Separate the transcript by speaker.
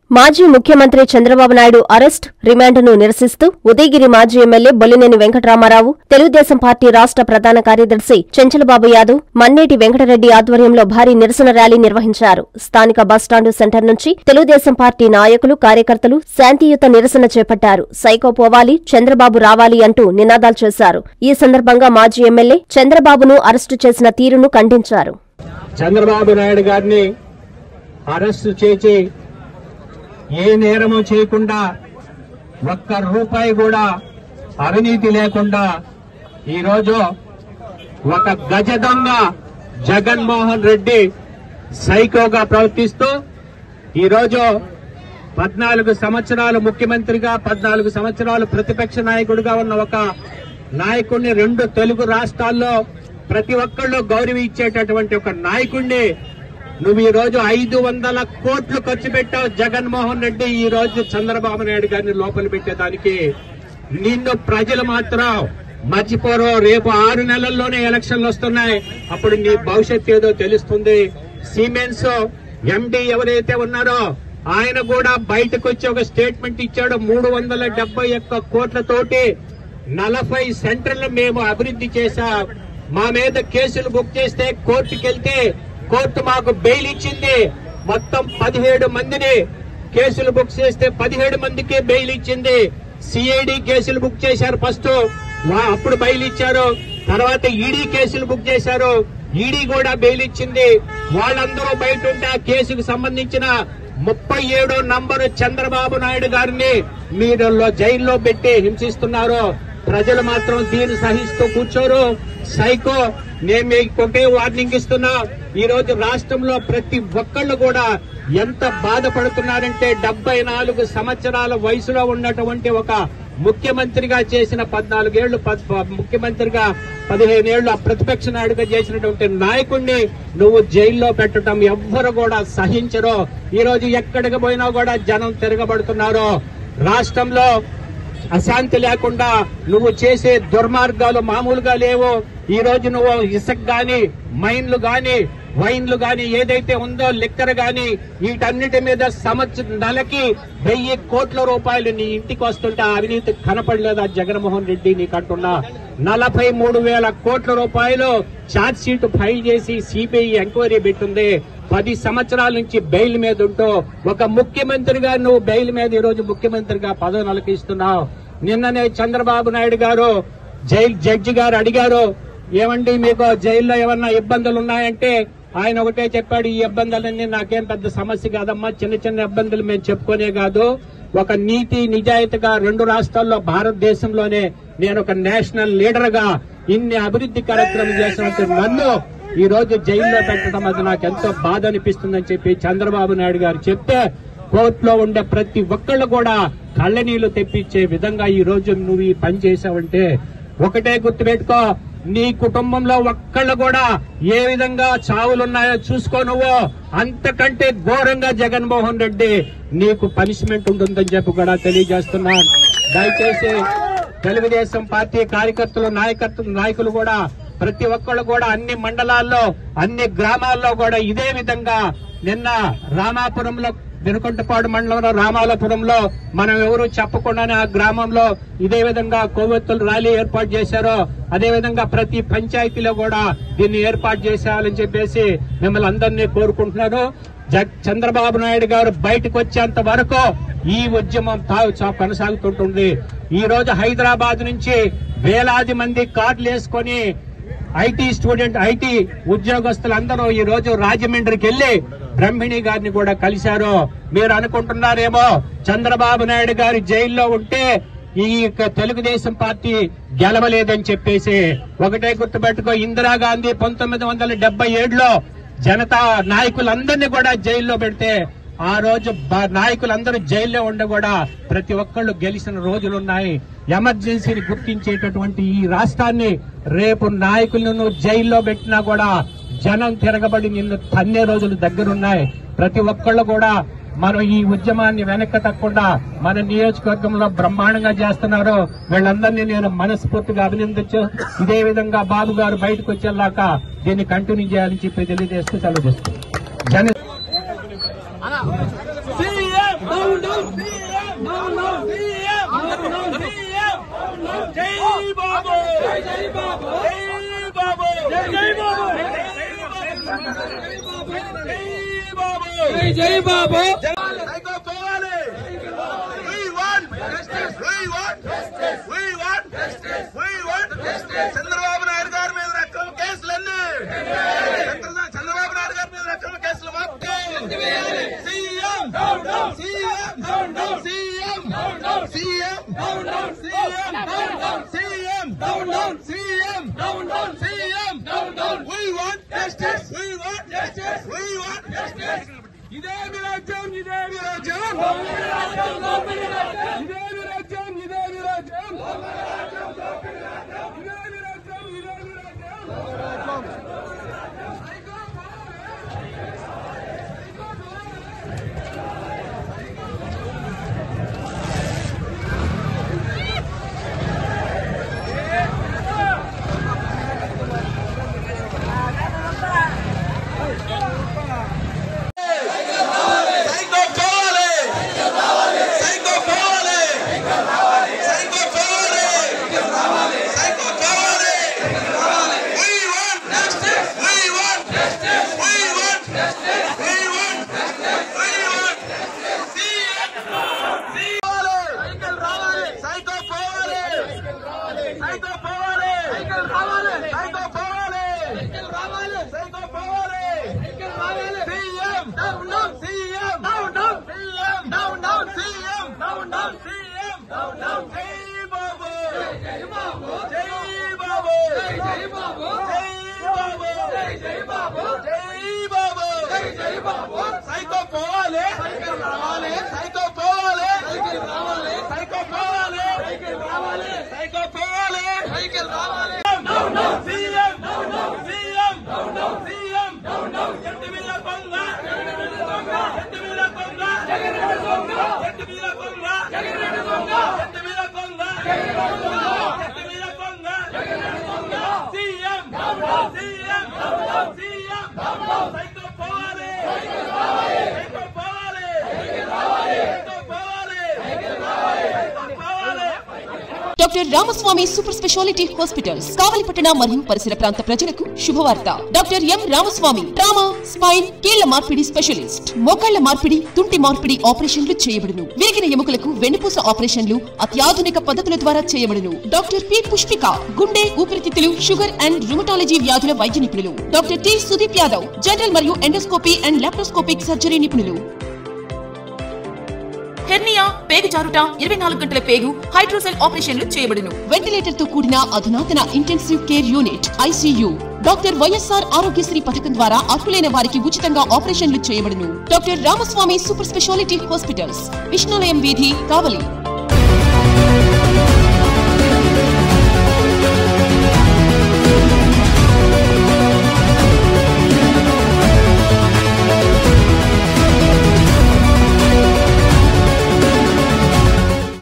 Speaker 1: మాజీ ముఖ్యమంత్రి చంద్రబాబు నాయుడు అరెస్ట్ రిమాండ్ను నిరసిస్తూ ఉదయగిరి మాజీ ఎమ్మెల్యే బొల్లినేని వెంకటరామారావు తెలుగుదేశం పార్టీ రాష్ట్ర ప్రధాన కార్యదర్శి చెంచలబాబు యాదవ్ మన్నేటి వెంకటరెడ్డి ఆధ్వర్యంలో భారీ నిరసన ర్యాలీ నిర్వహించారు స్థానిక బస్టాండు సెంటర్ నుంచి తెలుగుదేశం పార్టీ నాయకులు కార్యకర్తలు శాంతియుత నిరసన చేపట్టారు సైకో పోవాలి చంద్రబాబు రావాలి అంటూ నినాదాలు చేశారు ఈ సందర్భంగా మాజీ ఎమ్మెల్యే చంద్రబాబును అరెస్టు చేసిన తీరును ఖండించారు
Speaker 2: చంద్రబాబు నాయుడు గారిని అరెస్టు చేసి ఏ నేరము చేయకుండా ఒక్క రూపాయి కూడా అవినీతి లేకుండా ఈరోజు ఒక గజ దొంగ జగన్మోహన్ రెడ్డి సైకోగా ప్రవర్తిస్తూ ఈరోజు పద్నాలుగు సంవత్సరాలు ముఖ్యమంత్రిగా పద్నాలుగు సంవత్సరాలు ప్రతిపక్ష నాయకుడిగా ఉన్న ఒక నాయకుడిని రెండు తెలుగు రాష్ట్రాల్లో ప్రతి ఒక్కళ్ళు గౌరవ ఇచ్చేటటువంటి ఒక నాయకుడిని నువ్వు ఈ రోజు ఐదు వందల కోట్లు ఖర్చు పెట్టావు జగన్మోహన్ రెడ్డి ఈ రోజు చంద్రబాబు నాయుడు గారిని లోపల పెట్టేదానికి నిన్ను ప్రజలు మాత్రం మర్చిపోరు రేపు ఆరు నెలల్లోనే ఎలక్షన్లు వస్తున్నాయి అప్పుడు నీ భవిష్యత్ ఏదో తెలుస్తుంది సిమెంట్స్ ఎండి ఎవరైతే ఉన్నారో ఆయన కూడా బయటకు వచ్చి ఒక స్టేట్మెంట్ ఇచ్చాడు మూడు వందల డెబ్బై ఒక్క కోట్లతోటి నలభై సెంటర్లు మేము అభివృద్ధి చేశాం మా మీద కేసులు బుక్ చేస్తే కోర్టుకి వెళ్తే కోర్టు మాకు బెయిల్ ఇచ్చింది మొత్తం పదిహేడు మందిని కేసులు బుక్ చేస్తే పదిహేడు మందికి బెయిల్ ఇచ్చింది సిఐడి కేసులు బుక్ చేశారు ఫస్ట్ వా- అప్పుడు బెయిల్ ఇచ్చారు తర్వాత ఈడీ కేసులు బుక్ చేశారు ఈడీ కూడా బెయిల్ ఇచ్చింది వాళ్ళందరూ బయట ఉంటే ఆ కేసుకు సంబంధించిన ముప్పై ఏడో నంబరు చంద్రబాబు నాయుడు గారిని మీరు లో- జైల్లో పెట్టి హింసిస్తున్నారు ప్రజలు మాత్రం దీన్ని సహిస్తూ కూర్చోరు సైకో నేను మీకు ఒకే వార్నింగ్ ఇస్తున్నా ఈ రోజు రాష్ట్రంలో ప్రతి ఒక్కళ్ళు కూడా ఎంత బాధపడుతున్నారంటే డెబ్బై నాలుగు సంవత్సరాల వయసులో ఉన్నటువంటి ఒక ముఖ్యమంత్రిగా చేసిన పద్నాలుగేళ్లు పద్- ప- ముఖ్యమంత్రిగా పదిహేనేళ్లు ఆ ప్రతిపక్ష నాయుడుగా చేసినటువంటి నాయకుడిని నువ్వు జైల్లో పెట్టడం ఎవ్వరు కూడా సహించరు ఈ రోజు ఎక్కడికి పోయినా కూడా జనం తిరగబడుతున్నారు రాష్ట్రంలో అశాంతి లేకుండా నువ్వు చేసే దుర్మార్గాలు మామూలుగా లేవు ఈ రోజు నువ్వు ఇసుక గాని మైన్లు గాని వైన్లు గాని ఏదైతే ఉందో లిక్కర్ గాని వీటన్నిటి మీద సంవత్సరం నెలకి వెయ్యి కోట్ల రూపాయలు నీ ఇంటికి వస్తుంటే ఆ అవినీతి కనపడలేదా జగన్మోహన్ రెడ్డి నీకంటున్నా నలభై మూడు వేల కోట్ల రూపాయలు ఛార్జ్ షీట్ ఫైల్ చేసి సిబిఐ ఎంక్వైరీ పెట్టింది పది సంవత్సరాల నుంచి బెయిల్ మీద ఉంటూ ఒక ముఖ్యమంత్రిగా నువ్వు బెయిల్ మీద ఈ రోజు ముఖ్యమంత్రిగా పదవి నలకిస్తున్నావు నిన్ననే చంద్రబాబు నాయుడు గారు జైలు జడ్జి గారు అడిగారు ఏమండి మీకు జైల్లో ఏమన్నా ఇబ్బందులు ఉన్నాయంటే ఆయన ఒకటే చెప్పాడు ఈ ఇబ్బందులన్నీ నాకేం పెద్ద సమస్య కాదమ్మా చిన్న చిన్న ఇబ్బందులు మేము చెప్పుకునే కాదు ఒక నీతి నిజాయితీగా రెండు రాష్ట్రాల్లో భారతదేశంలోనే నేను ఒక నేషనల్ లీడర్ గా ఇన్ని అభివృద్ధి కార్యక్రమం చేసినట్టు నన్ను ఈ రోజు జైల్లో పెట్టడం అది నాకు ఎంతో బాధ అనిపిస్తుందని చెప్పి చంద్రబాబు నాయుడు గారు చెప్తే కోర్టులో ఉండే ప్రతి ఒక్కళ్ళు కూడా కళ్ళనీళ్లు తెప్పించే విధంగా ఈ రోజు నువ్వు ఈ పని చేసావంటే ఒకటే గుర్తుపెట్టుకో నీ కుటుంబంలో ఒక్కళ్ళు కూడా ఏ విధంగా చావులున్నాయో చూసుకో నువ్వు అంతకంటే ఘోరంగా జగన్మోహన్ రెడ్డి నీకు పనిష్మెంట్ ఉంటుందని చెప్పి కూడా తెలియజేస్తున్నాను దయచేసి తెలుగుదేశం పార్టీ కార్యకర్తలు నాయకత్వ నాయకులు కూడా ప్రతి ఒక్కళ్ళు కూడా అన్ని మండలాల్లో అన్ని గ్రామాల్లో కూడా ఇదే విధంగా నిన్న రామాపురంలో వినుకొంటపాడు మండలంలో రామాలపురంలో మనం ఎవరు చెప్పకుండానే ఆ గ్రామంలో ఇదే విధంగా కొవ్వొత్తులు ర్యాలీ ఏర్పాటు చేశారో అదే విధంగా ప్రతి పంచాయతీలో కూడా దీన్ని ఏర్పాటు చేసేయాలని చెప్పేసి మిమ్మల్ని అందరినీ కోరుకుంటున్నాను జగ్ చంద్రబాబు నాయుడు గారు బయటకు వచ్చేంత వరకు ఈ ఉద్యమం తాగు చా- కొనసాగుతుంటుంది ఈ రోజు హైదరాబాద్ నుంచి వేలాది మంది కార్లు వేసుకొని ఐటీ స్టూడెంట్ ఐటీ ఉద్యోగస్తులందరూ ఈ రోజు రాజమండ్రికి వెళ్లి బ్రహ్మిణి గారిని కూడా కలిశారు మీరు అనుకుంటున్నారేమో చంద్రబాబు నాయుడు గారి జైల్లో ఉంటే ఈ యొక్క తెలుగుదేశం పార్టీ గెలవలేదని చెప్పేసి ఒకటే గుర్తుపెట్టుకో ఇందిరాగాంధీ పంతొమ్మిది వందల డెబ్బై ఏడులో జనతా నాయకులందరినీ కూడా జైల్లో పెడితే ఆ రోజు బ- నాయకులందరూ జైల్లో ఉండి కూడా ప్రతి ఒక్కళ్ళు గెలిచిన రోజులున్నాయి ఎమర్జెన్సీని గుర్తించేటటువంటి ఈ రాష్ట్రాన్ని రేపు నాయకులను జైల్లో పెట్టినా కూడా జనం తిరగబడి నిన్ను తన్నే రోజులు దగ్గరున్నాయి ప్రతి ఒక్కళ్ళు కూడా మనం ఈ ఉద్యమాన్ని వెనక్కి తక్కకుండా మన నియోజకవర్గంలో బ్రహ్మాండంగా చేస్తున్నారు వీళ్ళందరినీ నేను మనస్ఫూర్తిగా అభినందించు ఇదే విధంగా బాబు గారు బయటకు వచ్చేలాక దీన్ని కంటిన్యూ చేయాలని చెప్పి తెలియజేస్తూ సెలవు చేస్తున్నాను జన
Speaker 3: సీఎం జై జై బాబు
Speaker 4: సైకో పోవాలి We want justice. We want justice. We want justice. We want justice. Chandrababu Naidu గారి మీద అక్రమ కేసులన్నీ చంద్ర- చంద్రబాబు నాయుడు గారి మీద అక్రమ కేసులు మొత్తం CM CM CM CM CM CM CM We want justice. We want justice. We want justice. ఇదే మీ రాజ్యం ఇదే మీ రాజ్యం ఇదే మీ రాజ్యం ఇదే మీ రాజ్యం ఇదే మీ రాజ్యం ఇదే మీ రాజ్యం సైకో పోవాలి సైకో పోవాలి సైకో పోవాలి సైకో పోవాలి We want justice. We want justice. We want justice. We want justice. We want cycle రావాలి సైకో పోవాలి సైకో పోవాలి సైకిల్ రావాలి సైకో పోవాలి సైకిల్ రావాలి సైకో పోవాలి సైకిల్ రావాలి CM down down CM down down CM down down CM down down CM down down జై బాబు జై బాబు జై బాబు జై బాబు జై బాబు జై బాబు జై బాబు జై జై బాబు సైకో పోవాలి సైకిల్ రావాలి సైకో పోవాలి సైకిల్ రావాలి సైకో పోవాలి సైకిల్ రావాలి సైకో పోవాలి సైకిల్ రావాలి down down CM down down CM down down CM down down చెట్టు మీద కొంగ చెట్టు మీద కొంగ చెట్టు మీద కొంగ చెట్టు మీద కొంగ చెట్టు మీద కొంగ చెట్టు మీద కొంగ CM down down CM down down CM down down psycho పోవాలి సైకో పోవాలి సైకో పోవాలి సైకో పోవాలి
Speaker 5: doctor Ramaswamy super speciality hospitals కావలిపట్టణ మరియు పరిసర ప్రాంత ప్రజలకు శుభవార్త doctor M Ramaswamy trauma spine కీళ్ల మార్పిడి స్పెషలిస్ట్ మోకాళ్ల మార్పిడి తుంటి మార్పిడి ఆపరేషన్లు చేయబడును విరిగిన ఎముకలకు వెన్నుపూస ఆపరేషన్లు అత్యాధునిక పద్ధతుల ద్వారా చేయబడును డాక్టర్ పి పుష్పిక గుండె ఊపిరితిత్తులు షుగర్ అండ్ రుమటాలజీ వ్యాధుల వైద్య నిపుణులు doctor T Sudeep Yadav general మరియు ఎండోస్కోపీ అండ్ లాప్రోస్కోపిక్ సర్జరీ నిపుణులు హెర్నియా పేగు జారుట ఇరవై నాలుగు గంటల పేగు హైడ్రోసెల్ ఆపరేషన్లు చేయబడును వెంటిలేటర్ తో కూడిన అధునాతన intensive care unit ICU doctor YSR Aarogyasri పథకం ద్వారా అర్హులైన వారికి ఉచితంగా ఆపరేషన్లు చేయబడును doctor Ramaswamy super speciality hospitals Vishnulayam వీధి కావలి